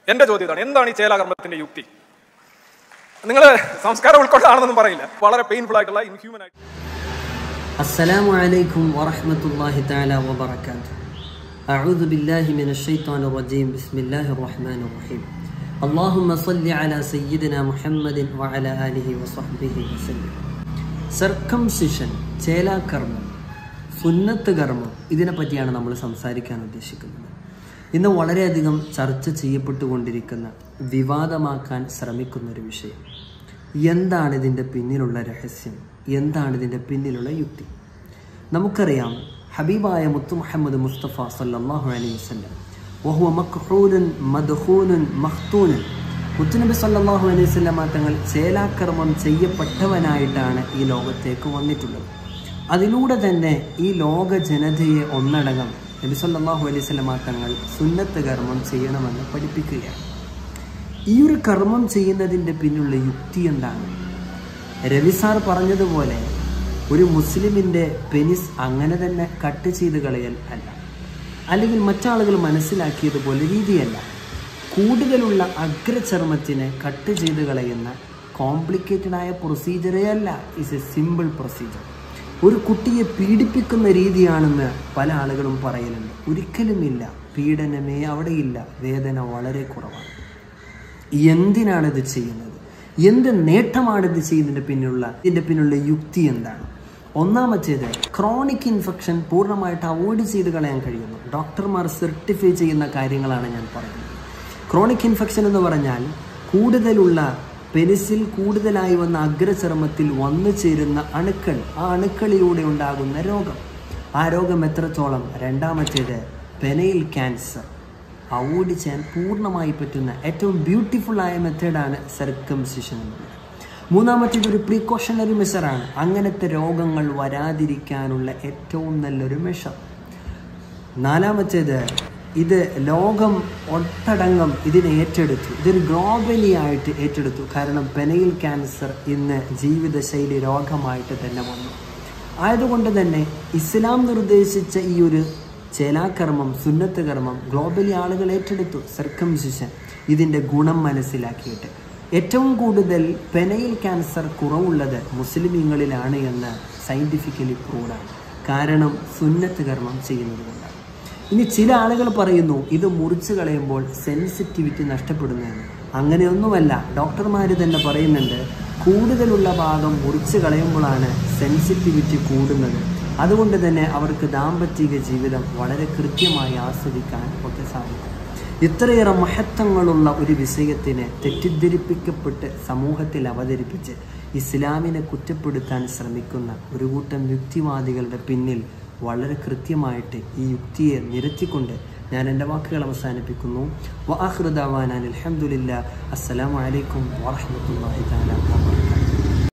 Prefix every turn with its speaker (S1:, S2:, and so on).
S1: എന്റെ ചോദ്യം ഇതാണ് എന്താണ് ഈ ചേലാകർമ്മത്തിന്റെ യുക്തി നിങ്ങൾ സംസ്കാരം ഉൾക്കൊള്ളാണെന്നൊന്നും പറയില്ല വളരെ പെയിൻഫുൾ ആയിട്ടുള്ള ഇൻഹ്യൂമൻ ആയിട്ട്
S2: السلام عليكم ورحمة الله تعالى وبركاته أعوذ بالله من الشيطان الرجيم بسم الله الرحمن الرحيم اللهم صل على سيدنا محمد وعلى آله وصحبه وسلم സർക്കംസിഷൻ ചേലാകർമ്മം സുന്നത്ത് കർമ്മം ഇതിനെ പറ്റിയാണ് നമ്മൾ സംസാരിക്കാൻ ഉദ്ദേശിക്കുന്നത് ഇന്ന് വളരെയധികം ചർച്ച ചെയ്യപ്പെട്ടുകൊണ്ടിരിക്കുന്ന വിവാദമാക്കാൻ ശ്രമിക്കുന്ന ഒരു വിഷയം എന്താണ് ഇതിൻ്റെ പിന്നിലുള്ള രഹസ്യം എന്താണ് ഇതിൻ്റെ പിന്നിലുള്ള യുക്തി നമുക്കറിയാം ഹബീബായ മുത്തു മുഹമ്മദ് മുസ്തഫ സല്ലല്ലാഹു അലൈഹി വസല്ലം വഹുവ മക്ഹൂലുൻ മദ്ഹൂനുൻ മഖ്തൂനുൻ മുത്തുനബി സല്ലല്ലാഹു അലൈഹി വസല്ലം തങ്ങൾ ചേലാക്രമം ചെയ്യപ്പെട്ടവനായിട്ടാണ് ഈ ലോകത്തേക്ക് വന്നിട്ടുള്ളത് അതിലൂടെ തന്നെ ഈ ലോക ജനതയെ ഒന്നടങ്കം നബി സല്ലല്ലാഹു അലൈഹി വസല്ലം തങ്ങൾ സുന്നത്ത് കർമ്മം ചെയ്യണമെന്ന് പഠിപ്പിക്കുകയാണ് ഈ ഒരു കർമ്മം ചെയ്യുന്നതിൻ്റെ പിന്നിലുള്ള യുക്തി എന്താണ് രവി സാർ പറഞ്ഞതുപോലെ ഒരു മുസ്ലിമിൻ്റെ പെനിസ് അങ്ങനെ തന്നെ കട്ട് ചെയ്ത് കളയൽ അല്ല അല്ലെങ്കിൽ മറ്റാളുകൾ മനസ്സിലാക്കിയതുപോലെ രീതിയല്ല കൂടുതലുള്ള അഗ്രചർമ്മത്തിനെ കട്ട് ചെയ്ത് കളയുന്ന കോംപ്ലിക്കേറ്റഡ് ആയ പ്രൊസീജിയറേ അല്ല ഇസ് എ സിമ്പിൾ പ്രൊസീജിയർ ഒരു കുട്ടിയെ പീഡിപ്പിക്കുന്ന രീതിയാണെന്ന് പല ആളുകളും പറയലുണ്ട് ഒരിക്കലുമില്ല പീഡനമേ അവിടെയില്ല വേദന വളരെ കുറവാണ് എന്തിനാണ് ഇത് ചെയ്യുന്നത് എന്ത് നേട്ടമാണ് ഇത് ചെയ്യുന്നതിന്റെ പിന്നിലുള്ള ഇതിന്റെ പിന്നിലുള്ള യുക്തി എന്താണ് ഒന്നാമത്തേത് ക്രോണിക് ഇൻഫെക്ഷൻ പൂർണ്ണമായിട്ട് അവോയ്ഡ് ചെയ്ത് കളയാൻ കഴിയുന്നു ഡോക്ടർമാർ സർട്ടിഫൈ ചെയ്യുന്ന കാര്യങ്ങളാണ് ഞാൻ പറയുന്നത് ക്രോണിക് ഇൻഫെക്ഷൻ എന്ന് പറഞ്ഞാൽ കൂടുതലുള്ള പെനിസിൽ കൂടുതലായി വന്ന അഗ്രചർമ്മത്തിൽ വന്നു ചേരുന്ന അണുക്കൾ ആ അണുക്കളിലൂടെ ഉണ്ടാകുന്ന രോഗം ആ രോഗം എത്രത്തോളം രണ്ടാമത്തേത് പെനയിൽ ക്യാൻസർ അവോയ്ഡ് ചെയ്യാൻ പൂർണ്ണമായി പറ്റുന്ന ഏറ്റവും ബ്യൂട്ടിഫുൾ ആയ മെത്തേഡാണ് സർക്കംസിഷൻ എന്നുള്ളത് മൂന്നാമത്തേത് ഒരു പ്രീക്കോഷണറി മെഷറാണ് അങ്ങനത്തെ രോഗങ്ങൾ വരാതിരിക്കാനുള്ള ഏറ്റവും നല്ലൊരു മെഷർ നാലാമത്തേത് ഇത് ലോകം ഒട്ടടങ്കം ഇതിനെ ഏറ്റെടുത്തു ഇതൊരു ഗ്ലോബലി ആയിട്ട് ഏറ്റെടുത്തു കാരണം പെനയിൽ ക്യാൻസർ ഇന്ന് ജീവിതശൈലി രോഗമായിട്ട് തന്നെ വന്നു ആയതുകൊണ്ട് തന്നെ ഇസ്ലാം നിർദ്ദേശിച്ച ഈ ഒരു ചേലാകർമ്മം സുന്നത്ത് കർമ്മം ഗ്ലോബലി ആളുകൾ ഏറ്റെടുത്തു സർക്കംസിഷൻ ഇതിൻ്റെ ഗുണം മനസ്സിലാക്കിയിട്ട് ഏറ്റവും കൂടുതൽ പെനയിൽ ക്യാൻസർ കുറവുള്ളത് മുസ്ലിമീങ്ങളിലാണ് എന്ന് സയൻറ്റിഫിക്കലി പ്രൂവ്ഡാണ് കാരണം സുന്നത്ത് കർമ്മം ചെയ്യുന്നത് കൊണ്ടാണ് ഇനി ചില ആളുകൾ പറയുന്നു ഇത് മുറിച്ച് കളയുമ്പോൾ സെൻസിറ്റിവിറ്റി നഷ്ടപ്പെടുന്നതാണ് അങ്ങനെയൊന്നുമല്ല ഡോക്ടർമാർ തന്നെ പറയുന്നുണ്ട് കൂടുതലുള്ള ഭാഗം മുറിച്ച് കളയുമ്പോഴാണ് സെൻസിറ്റിവിറ്റി കൂടുന്നത് അതുകൊണ്ട് തന്നെ അവർക്ക് ദാമ്പത്തിക ജീവിതം വളരെ കൃത്യമായി ആസ്വദിക്കാൻ ഒക്കെ സാധിക്കും ഇത്രയേറെ മഹത്വങ്ങളുള്ള ഒരു വിഷയത്തിനെ തെറ്റിദ്ധരിപ്പിക്കപ്പെട്ട് സമൂഹത്തിൽ അവതരിപ്പിച്ച് ഇസ്ലാമിനെ കുറ്റപ്പെടുത്താൻ ശ്രമിക്കുന്ന ഒരു കൂട്ടം യുക്തിവാദികളുടെ പിന്നിൽ വളരെ കൃത്യമായിട്ട് ഈ യുക്തിയെ നിരത്തിക്കൊണ്ട് ഞാൻ എൻ്റെ വാക്കുകൾ അവസാനിപ്പിക്കുന്നു വാഹൃദാവാൻ അലഹമുല്ല അസ്സലാമലൈക്കും വാഹമത്തല്ലാഹി താല